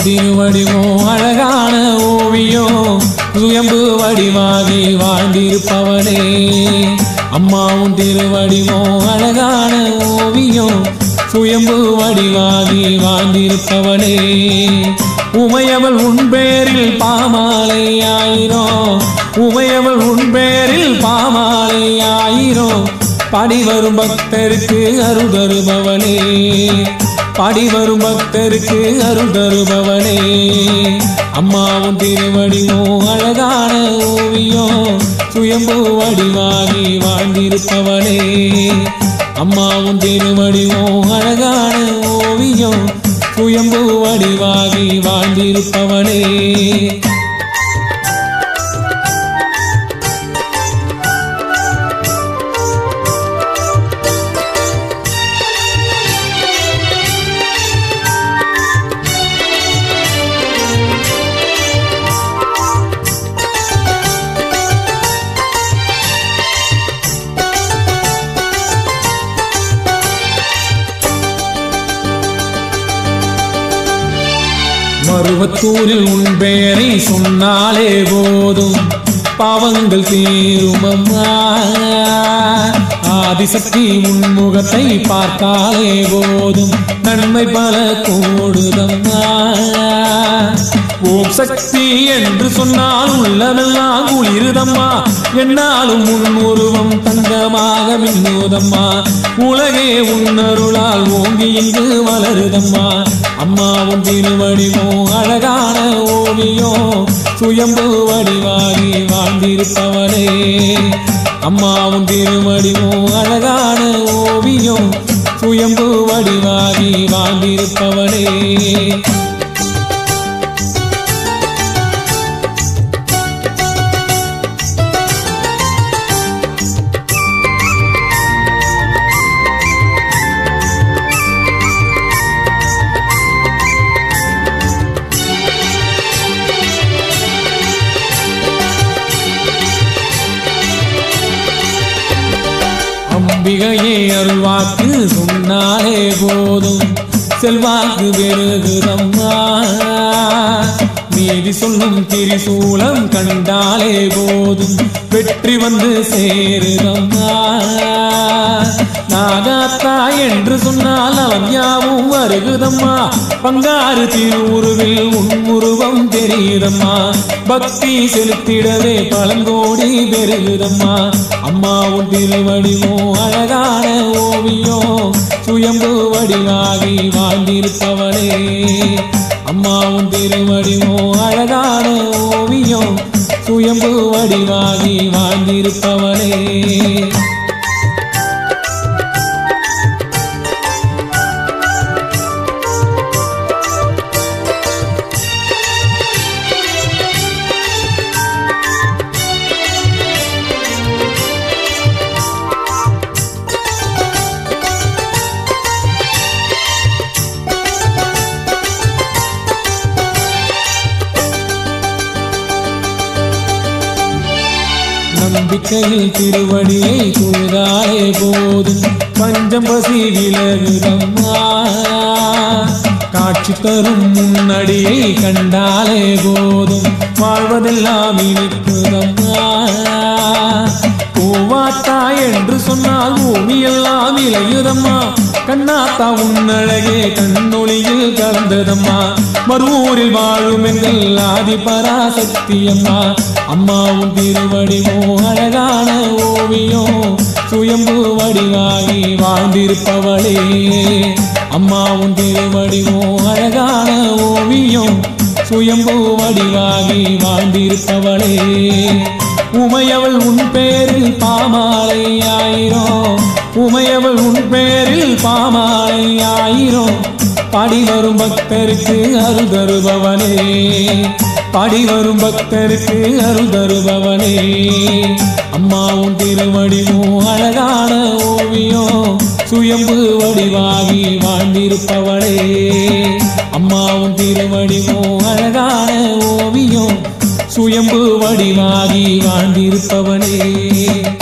திருவடிவம் அழகான ஓவியம் சுயம்பு வடிவாகி வாழ்ந்திருப்பவனே அம்மாவும் திருவடிவம் அழகான ஓவியம் சுயம்பு வடிவாகி வாழ்ந்திருப்பவனே உமையவள் உன் பேரில் பாமாலை ஆயிரம் உமையவள் உன் பேரில் பாமாலை ஆயிரம் பாடி வரும் பக்தருக்கு அருள் தருபவனே பாடி வரும் பக்தருக்கு அருள் தருபவனே அம்மாவும் திருவடிவும் அழகான ஓவியம் சுயம்பு வடிவாகி வாழ்ந்திருப்பவனே அம்மாவும் திருவடிவும் அழகான ஓவியம் சுயம்பு வடிவாகி வாழ்ந்திருப்பவனே மருவத்தூரில் உன் பெயரை சொன்னாலே போதும் பாவங்கள் தீருமம்மா ஆதிசக்தி உன் முகத்தை பார்த்தாலே போதும் நன்மை பல கூடுதம்மா ஓம் சக்தி என்று சொன்னால் உள்ளமெல்லாம் குளிருதம்மா என்னாலும் உன் உருவம் தங்கமாக மின்னுதம்மா உலகே உன் அருளால் ஓங்கி இங்கு வளருதம்மா அம்மாவும் திருவடிவோ அழகான ஓவியோ சுயம்பு வடிவாகி வாழ்ந்திருப்பவனே அம்மாவும் திருவடிவோ அழகான ஓவியோ சுயம்பு வடிவாகி வாழ்ந்திருப்பவனே அம்பிகையே அருள்வாக்கு சொன்னாலே போதும் செல்வாக்கு பெருகுதம்மா நீதி சொல்லும் திரிசூலம் கண்டாலே போதும் வெற்றி வந்து சேருதம்மா நாகாத்தா என்று சொன்னால் அவன் யாவும் வருகுதம்மா பங்காறு திருவுருவில் உன்முருவம் தெரியுதம்மா பக்தி செலுத்திடவே பழங்கோடி பெருகுதம்மா அம்மா உன் திருவடிவோ அழகான ஓவியோ சுயம்பு வடிவாகி வாழ்ந்திருப்பவளே அம்மா உன் திருவடிவோ அழகான ஓவியோ சுயம்பு வடிவாகி வாழ்ந்திருப்பவளே நம்பிக்கையில் திருவடியை தூதாலே போதும் பஞ்சம் பசி விலகுதம்மா காட்சி தரும் முன்னடியை கண்டாலே போதும் வாழ்வதெல்லாம் இனிக்குதம்மா பூவாத்தா என்று சொன்னால் பூமியெல்லாம் இலையுதம்மா கண்ணாத்தா உன்னழகே கண்ணொளியில் கலந்ததம்மா மறுவூரில் வாழும் எங்கள் ஆதி பராசக்தி அம்மா அம்மா உன் திருவடிவோ அழகான ஓவியோ சுயம்பு வடிவாகி வாழ்ந்திருப்பவளே அம்மா உன் திருவடிவோ அழகான ஓவியோ சுயம்பு வடிவாகி வாழ்ந்திருப்பவளே உமையவள் உன் பேரில் பாமாலை ஆயிரம் உமையவள் உன் பேரில் பாமாலை ஆயிரம் பாடி வரும் பக்தருக்கு அருள் தருபவனே பாடி வரும் பக்தருக்கு அருள் தருபவனே அம்மா உன் திருவடிவும் அழகான ஓவியம் சுயம்பு வடிவாகி வாழ்ந்திருப்பவளே அம்மா உன் திருவடிவும் அழகான ஓவியம் சுயம்பு வடிவாகி வாழ்ந்திருப்பவனே